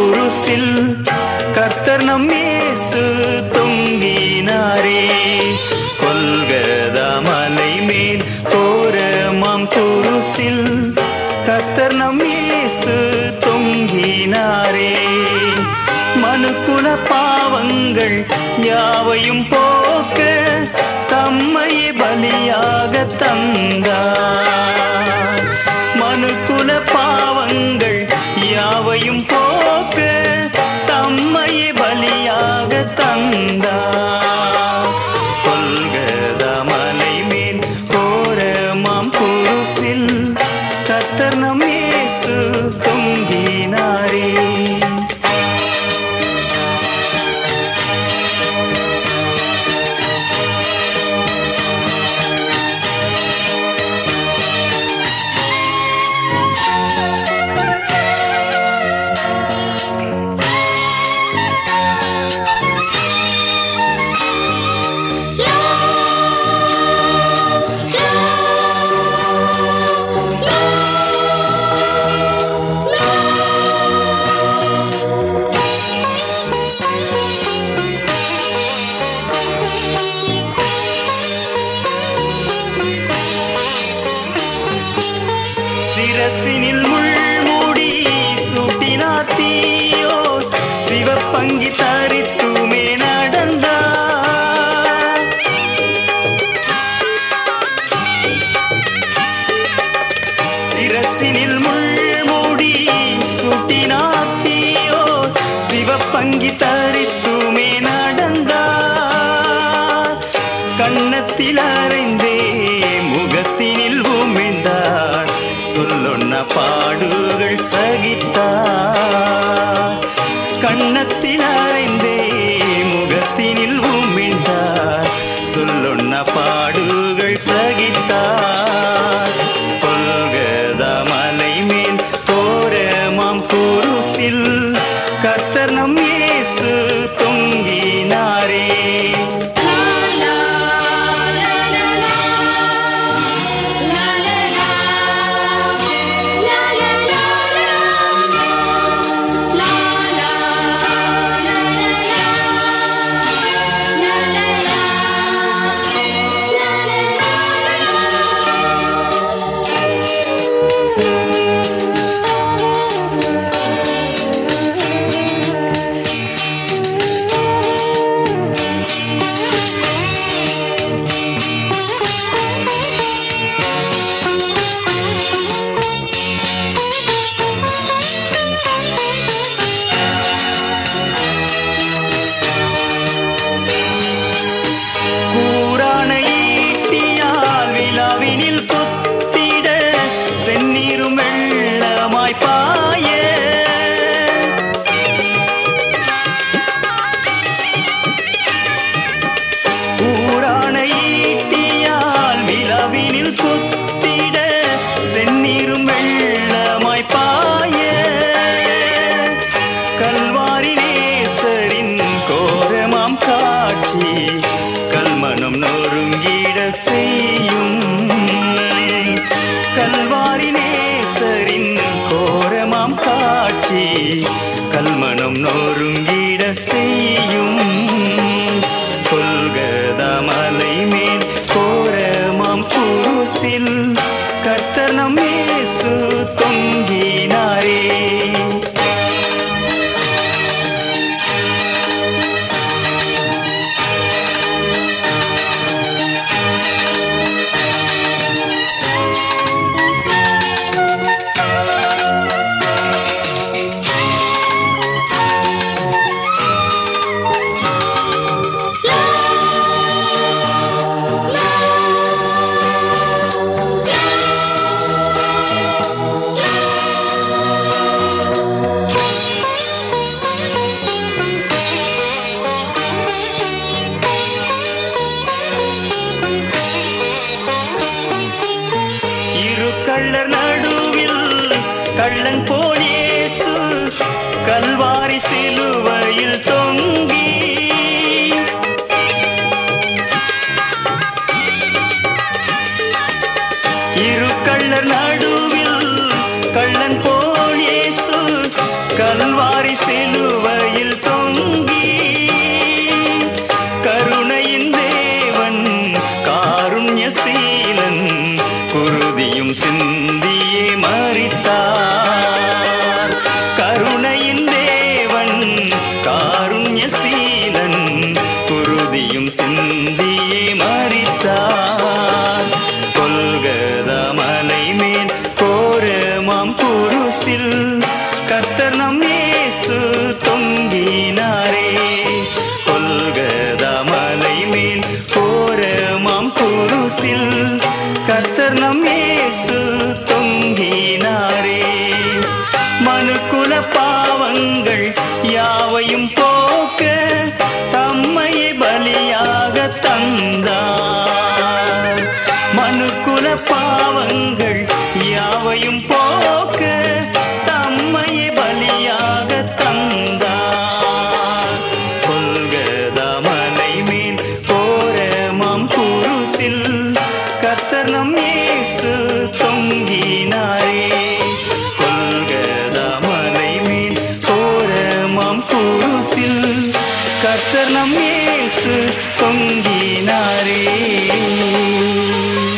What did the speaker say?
குருசில் கர்த்தர் நம் இயேசு தொங்கினாரே கொல்கதா மலை மேல் கோரமாம் குருசில் கர்த்தர் நம் இயேசு தொங்கினாரே மனுக்குல பாவங்கள் யாவையும் போக்க தம்மையே பலியாக தந்தார் மனுக்குல பாவங்கள் யாவையும் போக்க தம்மையே பலியாக தந்தார் கொல்கதா மலை மேல் கோரமாம் குருசில் கத்தர் நம் இயேசு தொங்கினாரே சிரசினில் முள்முடி சூட்டினார் தீயோ சிவப்பங்கி தரித்துமே நடந்தார் சிரசினில் முள்முடி சூட்டினார் தீயோ சிவப்பங்கி தரித்துமே நடந்தார் கண்ணத்தில் அறைந்தே முகத்தினில் உமிழ்ந்தார் சொல்லொன்ன பாடுகள் சகித்தார் கண்ணத்தில் அறைந்தே முகத்தினில் உமிழ்ந்தார் சொல்லொன்ன பாடுகள் சகித்தார் கொல்கதா மலை மேல் கோரமாம் குருசில் கர்த்தர் நம் இயேசு தொங்கினாரே கூரான ஈட்டியால் விழாவினில் குத்திட செந்நீரும் வெள்ளமாய் பாய கூரான ஈட்டியால் விழாவினில் குத்திட செந்நீரும் வெள்ளமாய் பாய கல்வாரி நேசரின் கோரமாம் காட்சி கல்மனம் நொறுங்கிட செய்யும் கல்வாரி நேசரின் கோரமாம் காட்சி கல்மனம் நொறுங்கிட செய்யும் கொல்கதா மலை மேல் கோரமாம் குருசில் கர்த்தர் நம் இயேசு தொங்கினாரே இரு கள்ளர் நடுவில் கள்ளன் போல் இயேசு கல்வாரி சிலுவையில் தொங்கி இரு கள்ளர் நடுவில் கள்ளன் போல் இயேசு கல்வாரி சிலுவையில் தொங்கி கருணையின் தேவன் காருண்ய சீலன் குருதியும் சிந்தியே மறித்தார் கருணையின் தேவன் காருண்ய சீலன் குருதியும் சிந்தியே மறித்தார் கொல்கத மலை மேல் கோரமாம் குருசில் கர்த்தர் நம் இயேசு தொங்கினாரே கொல்கத மலை மேல் கோரமாம் குருசில் கர்த்தர் நம் இயேசு தொங்கினாரே மனுக்குல பாவங்கள் யாவையும் போக்க தம்மையை பலியாக தந்தார் மனுக்குல பாவங்கள் யாவையும் போக்க தம்மையை பலியாக தந்தார் கொல்கத மலை மேல் கோரமாம் குருசில் கர்த்தர் நம் இயேசு தொங்கினாரே கொல்கத மலை மேல் கோரமாம் குருசில் கர்த்தர் நம் இயேசு தொங்கினாரே